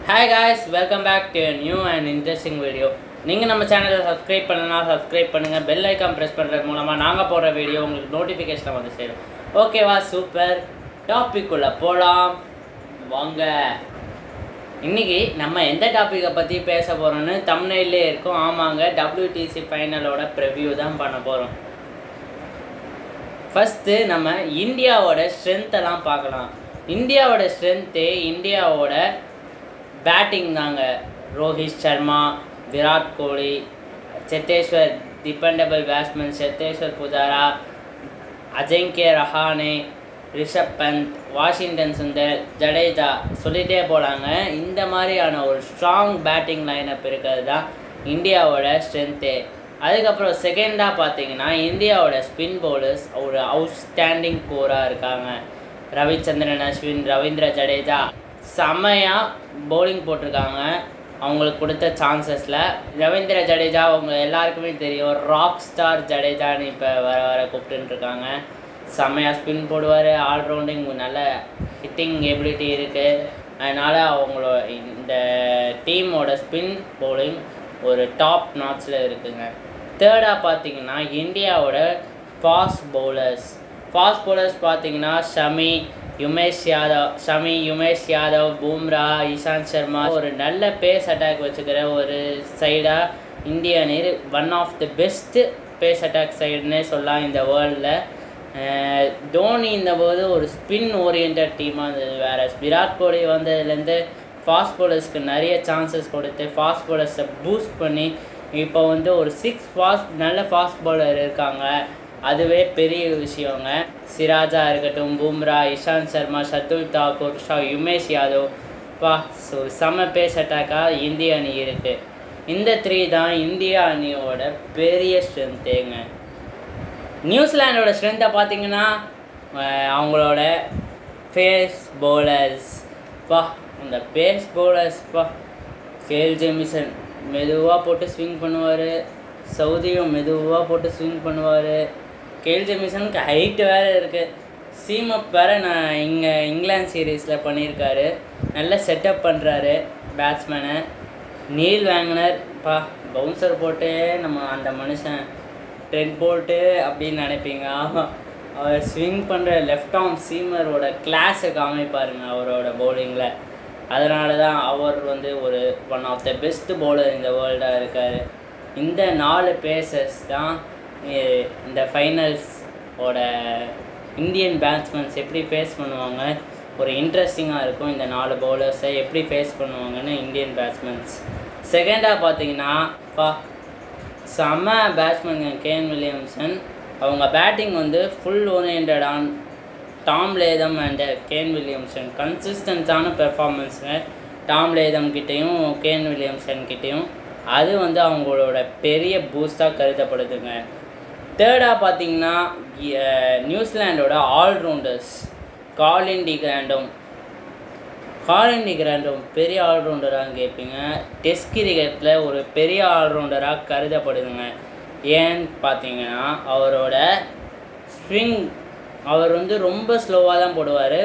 hi guys welcome back to new and interesting video நீங்கள் நம்ம சேனலை சப்ஸ்கிரைப் பண்ணனா சப்ஸ்கிரைப் பண்ணுங்கள் பெல் ஐக்கான் ப்ரெஸ் பண்ணுறது மூலமாக நாங்கள் போடுற வீடியோ உங்களுக்கு நோட்டிஃபிகேஷன் வந்து சேரும் ஓகேவா சூப்பர் டாபிக் உள்ள போகலாம் வாங்க இன்னைக்கு நம்ம எந்த டாப்பிக்கை பற்றி பேச போகிறோன்னு தமிழ்லே இருக்கும் ஆமாங்க WTC ஃபைனலோட ப்ரிவ்யூ தான் பண்ண போகிறோம் ஃபஸ்ட்டு நம்ம இந்தியாவோட ஸ்ட்ரென்த்தெல்லாம் பார்க்கலாம் இந்தியாவோட ஸ்ட்ரென்த்து இந்தியாவோட பேட்டிங் தாங்க ரோஹித் சர்மா விராட் கோலி சேத்தேஸ்வர் டிபெண்டபிள் பேட்ஸ்மேன் சேத்தேஸ்வர் புஜாரா அஜிங்கிய ரஹானே ரிஷப் பந்த் வாஷிங்டன் சுந்தர் ஜடேஜா சொல்லிகிட்டே போகலாங்க இந்த மாதிரியான ஒரு ஸ்ட்ராங் பேட்டிங் லைனப் இருக்கிறது தான் இந்தியாவோட ஸ்ட்ரென்த்து அதுக்கப்புறம் செகண்டாக பார்த்தீங்கன்னா இந்தியாவோட ஸ்பின் பவுலர்ஸ் ஒரு அவுட்ஸ்டாண்டிங் கோராக இருக்காங்க ரவிச்சந்திரன் அஸ்வின் ரவீந்திர ஜடேஜா செம்மையாக பவுலிங் போட்டிருக்காங்க அவங்களுக்கு கொடுத்த சான்சஸில் ரவீந்திர ஜடேஜா அவங்க எல்லாருக்குமே தெரியும் ராக் ஸ்டார் ஜடேஜான்னு இப்போ வர வர கூப்பிட்டுருக்காங்க செம்மையாக ஸ்பின் போடுவார் ஆல்ரவுண்டிங் நல்ல ஹிட்டிங் எபிலிட்டி இருக்குது அதனால் அவங்களோட இந்த டீமோட ஸ்பின் பவுலிங் ஒரு டாப் நாட்ஸில் இருக்குங்க தேர்டாக பார்த்தீங்கன்னா இந்தியாவோட ஃபாஸ்ட் பவுலர்ஸ் ஃபாஸ்ட் பவுலர்ஸ் பார்த்தீங்கன்னா ஷமி யுமேஷ் யாதவ் ஷமி யுமேஷ் யாதவ் பூம்ரா இஷாந்த் சர்மா ஒரு நல்ல பேஸ் அட்டாக் வச்சுக்கிற ஒரு சைடாக இந்திய அணி one of the best pace attack சைடுன்னே சொல்லலாம் இந்த வேர்ல்டில் தோனி இந்த போது ஒரு ஸ்பின் ஓரியன்ட் டீமாக இருந்தது வேறு விராட் கோலி வந்ததுலேருந்து ஃபாஸ்ட் பவுலர்ஸ்க்கு நிறைய சான்சஸ் கொடுத்து ஃபாஸ்ட் பவுலர்ஸை பூஸ்ட் பண்ணி இப்போ வந்து ஒரு சிக்ஸ் ஃபாஸ்ட் நல்ல ஃபாஸ்ட் பவுலர் இருக்காங்க அதுவே பெரிய விஷயங்க சிராஜா இருக்கட்டும் பூம்ரா இஷாந்த் சர்மா சத்துல் தாக்கூர் ஷா யுமேஷ் யாதவ் பா ஸோ செம்ம பேஸ் அட்டாக்காக இந்திய அணி இருக்குது இந்த த்ரீ தான் இந்தியா அணியோட பெரிய ஸ்ட்ரென்த்தேங்க நியூசிலாண்டோட ஸ்ட்ரென்த்தை பார்த்தீங்கன்னா அஹ் அவங்களோட பேஸ் பவுலர்ஸ் பா அந்த பேஸ் பவுலர்ஸ் பா கேல் ஜெமிசன் மெதுவாக போட்டு ஸ்விங் பண்ணுவார் சவுதியும் மெதுவாக போட்டு ஸ்விங் பண்ணுவார் கேல் ஜெமிசனுக்கு ஹைட்டு வேறு இருக்குது சீமப் வேறு நான் இங்கே இங்கிலாந்து சீரீஸில் பண்ணியிருக்காரு நல்ல செட்டப் பண்ணுறாரு பேட்ஸ்மேனை நீல் வேங்கனர் பா பவுன்சர் போட்டு நம்ம அந்த மனுஷன் டென் போல்ட்டு அப்படின்னு நினைப்பீங்க ஆமாம் அவர் ஸ்விங் பண்ணுற லெஃப்ட் ஆர்ம் சீமரோட கிளாஸை காமிப்பாருங்க அவரோட பவுலிங்கில் அதனால தான் அவர் வந்து ஒரு one of the best bowler இந்த வேர்ல்டாக இருக்கார் இந்த நாலு பேசஸ் தான் இ- இந்த ஃபைனல்ஸ் ஓட இந்தியன் பேட்ஸ்மேன்ஸ் எப்படி ஃபேஸ் பண்ணுவாங்க ஒரு இன்ட்ரெஸ்டிங்காக இருக்கும் இந்த நாலு பவுலர்ஸை எப்படி ஃபேஸ் பண்ணுவாங்கன்னு இந்தியன் பேட்ஸ்மேன்ஸ் செகண்டாக பார்த்தீங்கன்னா பா செம்ம பேட்ஸ்மேன் கேன் வில்லியம்சன் அவங்க பேட்டிங் வந்து full orient on Tom Latham and Kane Williamson கன்சிஸ்டன்ஸான பெர்ஃபார்மன்ஸுங்க டாம் லேதம் கிட்டேயும் கேன் வில்லியம்சன் கிட்டேயும் அது வந்து அவங்களோட பெரிய பூஸ்டாக கருதப்படுதுங்க தேர்டாக பார்த்தீங்கன்னா அஹ், நியூசிலாண்டோட ஆல்ரவுண்டர்ஸ் காலின் டி கிராண்டும் காலின் டி கிராண்டும் பெரிய ஆல்ரவுண்டராக கேட்பீங்க டெஸ்ட் கிரிக்கெட்டில் ஒரு பெரிய ஆல்ரவுண்டராக கருதப்படுதுங்க ஏன்னு பார்த்தீங்கன்னா அவரோட ஸ்விங் அவர் வந்து ரொம்ப ஸ்லோவாக தான் போடுவார்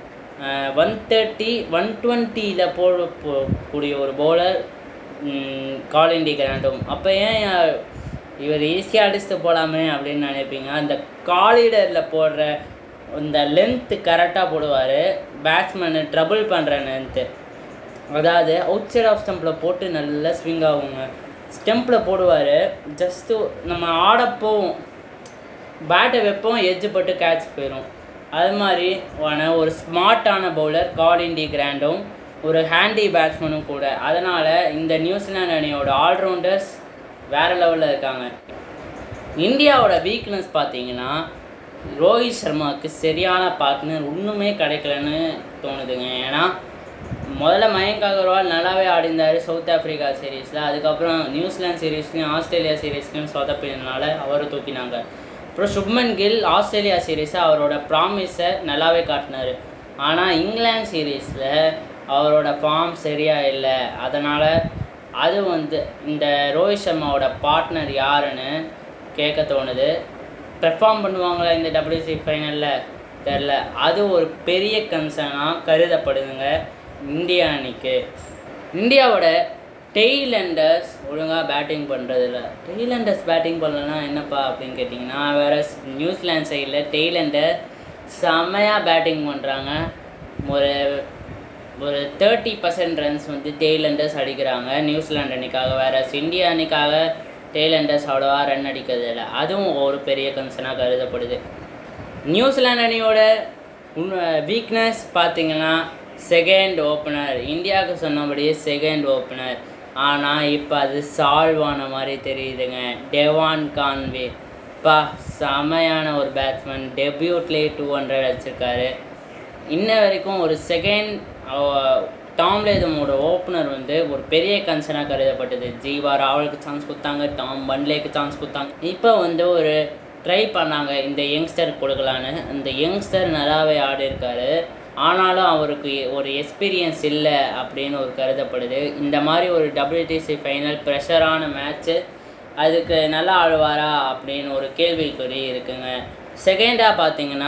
ஒன் தேர்ட்டி ஒன் டுவெண்ட்டியில் போட போ- கூடிய ஒரு பவுலர் காலின் டி கிராண்டும் அப்போ ஏன் யா- இவர் ஈஸியாக அடிச்சுட்டு போகலாமே அப்படின்னு நினைப்பீங்க அந்த காலிடரில் போடுற இந்த லென்த்து கரெக்டாக போடுவார் பேட்ஸ்மேனு ட்ரபிள் பண்ணுற லென்த்து அதாவது அவுட் சைட் ஆஃப் ஸ்டம்பில் போட்டு நல்லா ஸ்விங் ஆகுங்க ஸ்டெம்பில் போடுவார் ஜஸ்ட்டு நம்ம ஆடப்போவும் பேட்டை வைப்போம் எட்ஜ் பட்டு கேட்ச் போயிடும் அது மாதிரி ஆன ஒரு ஸ்மார்ட்டான பவுலர் காலின் டி கிராண்டும் ஒரு ஹேண்டி பேட்ஸ்மேனும் கூட அதனால் இந்த நியூசிலாந்து அணியோட ஆல்ரவுண்டர்ஸ் வேறு லெவலில் இருக்காங்க இந்தியாவோட வீக்னஸ் பார்த்தீங்கன்னா ரோஹித் சர்மாவுக்கு சரியான பார்ட்னர் ஒன்றுமே கிடைக்கலன்னு தோணுதுங்க ஏன்னா முதல்ல மயங்க் அகர்வால் நல்லாவே ஆடிந்தார் சவுத் ஆஃப்ரிக்கா சீரீஸில் அதுக்கப்புறம் நியூசிலாந்து சீரீஸ்லையும் ஆஸ்திரேலியா சீரீஸ்லையும் சொதப்பினதுனால அவரை தூக்கினாங்க அப்புறம் சுப்மன் கில் ஆஸ்திரேலியா சீரீஸை அவரோட ப்ராமிஸை நல்லாவே காட்டினார் ஆனால் இங்கிலாந்து சீரீஸில் அவரோட ஃபார்ம் சரியாக இல்லை அதனால் அது வந்து இந்த ரோஹித் சர்மாவோட பார்ட்னர் யாருன்னு கேட்க தோணுது பெர்ஃபார்ம் பண்ணுவாங்களா இந்த WC ஃபைனலில் தெரில அது ஒரு பெரிய கன்சர்னாக கருதப்படுதுங்க இந்திய அணிக்கு இந்தியாவோட டெய்லண்டர்ஸ் ஒழுங்காக பேட்டிங் பண்ணுறதில்ல டெய்லண்டர்ஸ் பேட்டிங் பண்ணலன்னா என்னப்பா அப்படின்னு கேட்டிங்கன்னா வேறு நியூசிலாந்து சைடில் டெய்லண்டர் செம்மையாக பேட்டிங் பண்ணுறாங்க ஒரு ஒரு தேர்ட்டி பர்சன்ட் ரன்ஸ் வந்து டெய்லண்டர்ஸ் அடிக்கிறாங்க நியூசிலாந்து அணிக்காக வேறு இந்தியா அணிக்காக டெய்லண்டர்ஸ் அவ்வளோவா ரன் அடிக்கிறது இல்லை அதுவும் ஒரு பெரிய கன்சர்னாக கருதப்படுது நியூசிலாந்து அணியோட வீக்னஸ் பார்த்தீங்கன்னா செகண்ட் ஓப்பனர் இந்தியாவுக்கு சொன்னபடியே செகண்ட் ஓப்பனர் ஆனால் இப்போ அது சால்வ் ஆன மாதிரி தெரியுதுங்க டெவான் கான்வே பா செமையான ஒரு பேட்ஸ்மேன் டெபியூட்லேயே டூ ஹண்ட்ரட் அடிச்சிருக்காரு இன்ன வரைக்கும் ஒரு செகண்ட் டாம் லேதமோட ஓப்பனர் வந்து ஒரு பெரிய கன்சர்னாக கருதப்பட்டது ஜீவா ராவலுக்கு சான்ஸ் கொடுத்தாங்க டாம் பன்லேக்கு சான்ஸ் கொடுத்தாங்க இப்போ வந்து ஒரு ட்ரை பண்ணாங்க இந்த யங்ஸ்டர் கொடுக்கலான்னு அந்த யங்ஸ்டர் நல்லாவே ஆடி இருக்காரு ஆனாலும் அவருக்கு ஒரு எக்ஸ்பீரியன்ஸ் இல்லை அப்படின்னு ஒரு கருதப்படுது இந்த மாதிரி ஒரு டபிள்யூடிசி ஃபைனல் ப்ரெஷரான மேட்ச்சு அதுக்கு நல்லா ஆடுவாரா அப்படின்னு ஒரு கேள்விக்குறி இருக்குங்க செகண்டாக பார்த்தீங்கன்னா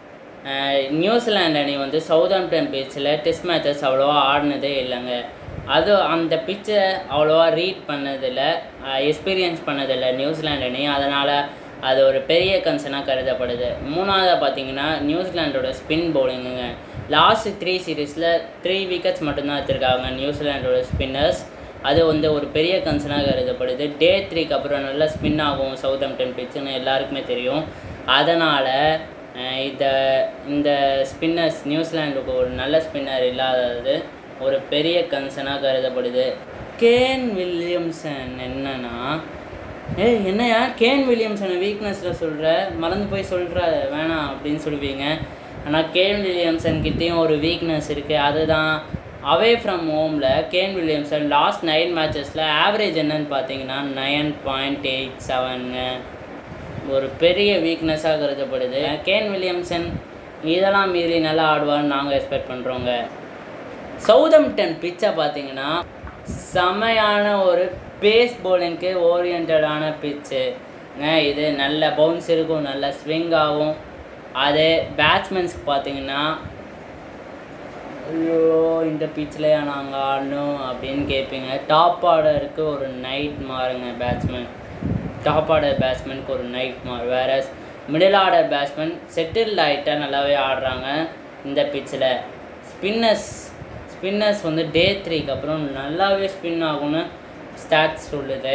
நியூசிலாந்து அணி வந்து சவுதாம்ப்டன் பீச்சில் டெஸ்ட் மேட்சஸ் அவ்வளோவா ஆடினதே இல்லைங்க அது அந்த பிச்சை அவ்வளோவா ரீட் பண்ணதில்லை எக்ஸ்பீரியன்ஸ் பண்ணதில்லை நியூசிலாந்து அணி அதனால் அது ஒரு பெரிய கன்சர்னாக கருதப்படுது மூணாவதாக பார்த்தீங்கன்னா நியூசிலாண்டோட ஸ்பின் பவுலிங்குங்க லாஸ்ட் த்ரீ சீரீஸில் த்ரீ விக்கெட்ஸ் மட்டும்தான் எடுத்திருக்காங்க நியூசிலாண்டோட ஸ்பின்னர்ஸ் அது வந்து ஒரு பெரிய கன்சர்னாக கருதப்படுது டே த்ரீக்கு அப்புறம் நல்லா ஸ்பின் ஆகும் சவுத்தம்டன் பிச்சுன்னு எல்லாருக்குமே தெரியும் அதனால் இந்த இந்த ஸ்பின்னர்ஸ் நியூசிலாண்டுக்கு ஒரு நல்ல ஸ்பின்னர் இல்லாதது ஒரு பெரிய கன்சர்னாக கருதப்படுது கேன் வில்லியம்சன் என்னன்னா ஏய் என்னையா கேன் வில்லியம்சனை வீக்னஸில் சொல்கிற மறந்து போய் சொல்கிற வேணாம் அப்படின்னு சொல்லுவீங்க ஆனால் கேன் வில்லியம்சன் கிட்டேயும் ஒரு வீக்னஸ் இருக்குது அதுதான் அவே ஃப்ரம் ஹோமில் கேன் வில்லியம்சன் லாஸ்ட் நைன் மேட்சஸில் ஆவரேஜ் என்னன்னு பார்த்தீங்கன்னா நைன் பாயிண்ட் எயிட் செவனுங்க ஒரு பெரிய வீக்னஸாக கருதப்படுது கேன் வில்லியம்சன் இதெல்லாம் மீறி நல்லா ஆடுவார்னு நாங்கள் எக்ஸ்பெக்ட் பண்ணுறோங்க சவுதம்டன் பிச்சை பார்த்தீங்கன்னா செமையான ஒரு பேஸ் பவுலிங்க்கு ஓரியன்டான பிச்சுங்க இது நல்ல பவுன்ஸ் இருக்கும் நல்ல ஸ்விங் ஆகும் அது பேட்ஸ்மேன்ஸ்க்கு பார்த்தீங்கன்னா ஐயோ இந்த பிச்சில் நாங்கள் ஆடணும் அப்படின்னு கேட்பீங்க டாப் ஆர்டருக்கு ஒரு நைட் மாறுங்க பேட்ஸ்மேன் டாப் ஆர்டர் பேட்ஸ்மேனுக்கு ஒரு நைட் மார் வேற மிடில் ஆர்டர் பேட்ஸ்மேன் செட்டில்ட் ஆகிட்டா நல்லாவே ஆடுறாங்க இந்த பிச்சில் ஸ்பின்னர்ஸ் ஸ்பின்னர்ஸ் வந்து டே த்ரீக்கு அப்புறம் நல்லாவே ஸ்பின் ஆகும்னு ஸ்டாட்ஸ் சொல்லுது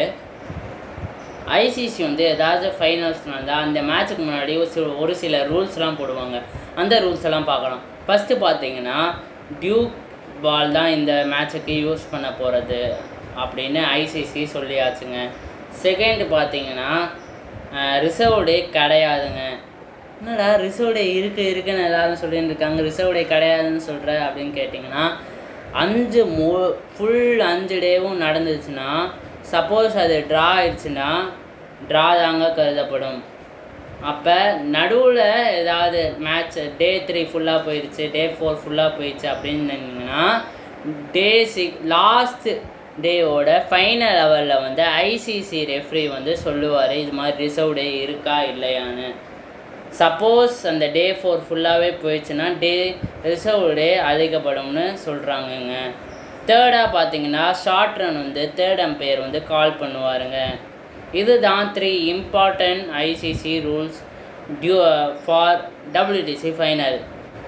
ஐசிசி வந்து ஏதாவது ஃபைனல்ஸ் நடந்தால் அந்த மேட்ச்சுக்கு முன்னாடி ஒரு சில ஒரு சில ரூல்ஸ்லாம் போடுவாங்க அந்த ரூல்ஸ் எல்லாம் பார்க்கலாம் ஃபஸ்ட்டு பார்த்தீங்கன்னா டியூக் பால் தான் இந்த மேட்சுக்கு யூஸ் பண்ண போகிறது அப்படின்னு ஐசிசி சொல்லியாச்சுங்க செகண்ட் பார்த்தீங்கன்னா ரிசர்வ் டே கிடையாதுங்க என்னடா ரிசர்வ் டே இருக்குது இருக்குன்னு எல்லாரும் சொல்லிட்டு இருக்காங்க ரிசர்வ் டே கிடையாதுன்னு சொல்கிற அப்படின்னு கேட்டிங்கன்னா அஞ்சு மோ ஃபுல் அஞ்சு டேவும் நடந்துச்சுன்னா சப்போஸ் அது ட்ரா ஆயிடுச்சுன்னா ட்ரா தாங்க கருதப்படும் அப்போ நடுவில் ஏதாவது மேட்ச் டே த்ரீ ஃபுல்லாக போயிடுச்சு டே ஃபோர் ஃபுல்லாக போயிடுச்சு அப்படின்னு நினச்சிங்கன்னா டே சிக் லாஸ்ட் டேவோட ஃபைனல் லெவலில் வந்து ஐசிசி ரெஃப்ரி வந்து சொல்லுவார் இது மாதிரி ரிசர்வ் டே இருக்கா இல்லையான்னு சப்போஸ் அந்த டே ஃபோர் ஃபுல்லாகவே போயிடுச்சுன்னா டே ரிசர்வ் டே அதிகப்படும்னு சொல்கிறாங்கங்க தேர்டாக பார்த்தீங்கன்னா ஷார்ட் ரன் வந்து தேர்ட் அம்பையர் வந்து கால் பண்ணுவாருங்க இதுதான் three important ICC rules due for WTC final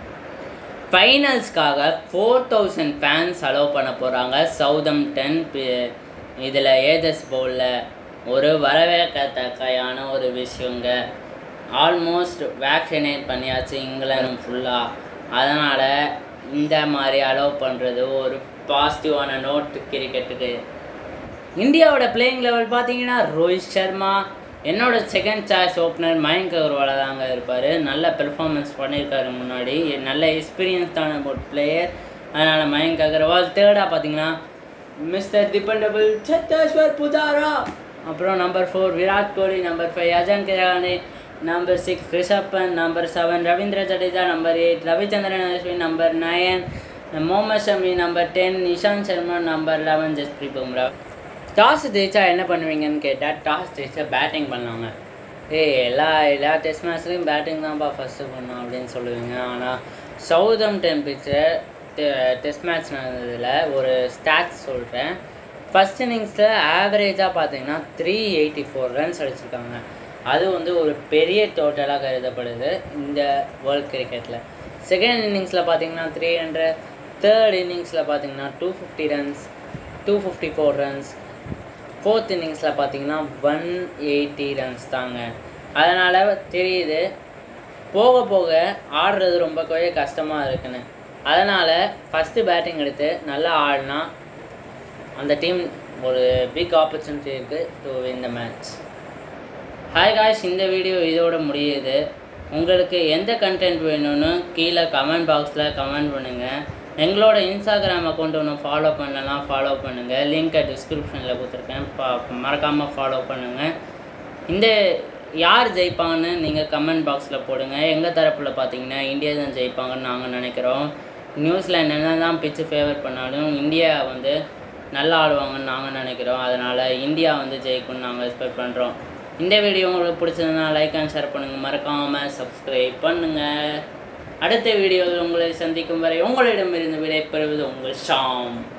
ஃபைனல்ஸ்க்காக ஃபோர் தௌசண்ட் ஃபேன்ஸ் அலோவ் பண்ண போகிறாங்க சவுதம்டன் இதில் ஏதஸ் பவுலில் ஒரு வரவேற்கத்தக்கையான ஒரு விஷயங்க ஆல்மோஸ்ட் வேக்சினேட் பண்ணியாச்சு இங்கிலாந்து ஃபுல்லாக அதனால் இந்த மாதிரி அலோவ் பண்ணுறது ஒரு பாசிட்டிவான நோட் கிரிக்கெட்டுக்கு இந்தியாவோட பிளேயிங் லெவல் பார்த்தீங்கன்னா ரோஹித் சர்மா என்னோட செகண்ட் சாய்ஸ் ஓப்பனர் மயங்க் அகர்வாலா தாங்க இருப்பார் நல்ல பெர்ஃபார்மன்ஸ் பண்ணியிருக்காரு முன்னாடி நல்ல எக்ஸ்பீரியன்ஸ்டான ஒரு பிளேயர் அதனால் மயங்க் அகர்வால் தேர்டாக பார்த்தீங்கன்னா மிஸ்டர் டிபெண்டபிள் சத்தேஸ்வர் புஜாரா அப்புறம் number four Virat Kohli number five Ajinkya Rahane number six Rishabh Pant number seven Ravindra Jadeja number eight Ravichandran Ashwin number nine Mohammed Shami number ten Nishant Sharma number eleven Jasprit Bumrah toss ஜெயிச்சா என்ன பண்ணுவீங்கன்னு கேட்டால் டாஸ் ஜெயிச்சா பேட்டிங் பண்ணாங்க ஏய் எல்லா எல்லா டெஸ்ட் மேட்ச்லேயும் பேட்டிங் தான்ப்பா ஃபஸ்ட்டு பண்ணோம் அப்படின்னு சொல்லுவீங்க ஆனால் சவுதம் டெம்பிச்சர் டெஸ்ட் மேட்ச் நடந்ததில் ஒரு ஸ்டாட்ஸ் சொல்கிறேன் ஃபஸ்ட் இன்னிங்ஸில் ஆவரேஜாக பார்த்தீங்கன்னா த்ரீ எயிட்டி ஃபோர் ரன்ஸ் அடிச்சிருக்காங்க அது வந்து ஒரு பெரிய டோட்டலாக கருதப்படுது இந்த வேர்ல்ட் கிரிக்கெட்டில் செகண்ட் இன்னிங்ஸில் பார்த்தீங்கன்னா த்ரீ ஹண்ட்ரட் தேர்ட் இன்னிங்ஸில் பார்த்தீங்கன்னா two fifty runs two fifty four runs fourth இன்னிங்ஸில் பார்த்தீங்கன்னா ஒன் எயிட்டி ரன்ஸ் தாங்க அதனால் தெரியுது போக போக ஆடுறது ரொம்ப கொஞ்சம் கஷ்டமாக இருக்குன்னு அதனால் ஃபஸ்ட்டு பேட்டிங் எடுத்து நல்லா ஆடினா அந்த டீம் ஒரு பிக் ஆப்பர்ச்சுனிட்டி இருக்குது to win the match hi guys இந்த வீடியோ இதோட முடியுது உங்களுக்கு எந்த கண்டென்ட் வேணும்னு கீழே கமெண்ட் பாக்ஸில் கமெண்ட் பண்ணுங்கள் எங்களோட இன்ஸ்டாகிராம் அக்கௌண்ட் ஒன்று ஃபாலோ பண்ணலாம் ஃபாலோ பண்ணுங்கள் லிங்க்கை டிஸ்கிரிப்ஷனில் கொடுத்துருக்கேன் பா மறக்காமல் ஃபாலோ பண்ணுங்கள் இந்த யார் ஜெயிப்பாங்கன்னு நீங்கள் கமெண்ட் பாக்ஸில் போடுங்க எங்கள் தரப்பில் பார்த்தீங்கன்னா இந்தியா தான் ஜெயிப்பாங்கன்னு நாங்கள் நினைக்கிறோம் நியூஸில் என்னென்ன தான் பிச்சு ஃபேவர் பண்ணாலும் இந்தியா வந்து நல்லா ஆடுவாங்கன்னு நாங்கள் நினைக்கிறோம் அதனால் இந்தியா வந்து ஜெயிக்கும்னு நாங்கள் எக்ஸ்பெக்ட் பண்ணுறோம் இந்த வீடியோ உங்களுக்கு பிடிச்சதுன்னா லைக் அண்ட் ஷேர் பண்ணுங்கள் மறக்காமல் சப்ஸ்கிரைப் பண்ணுங்கள் அடுத்த வீடியோவில் உங்களை சந்திக்கும் வரை உங்களிடமிருந்து விடைபெறுவது உங்கள் ஷாம்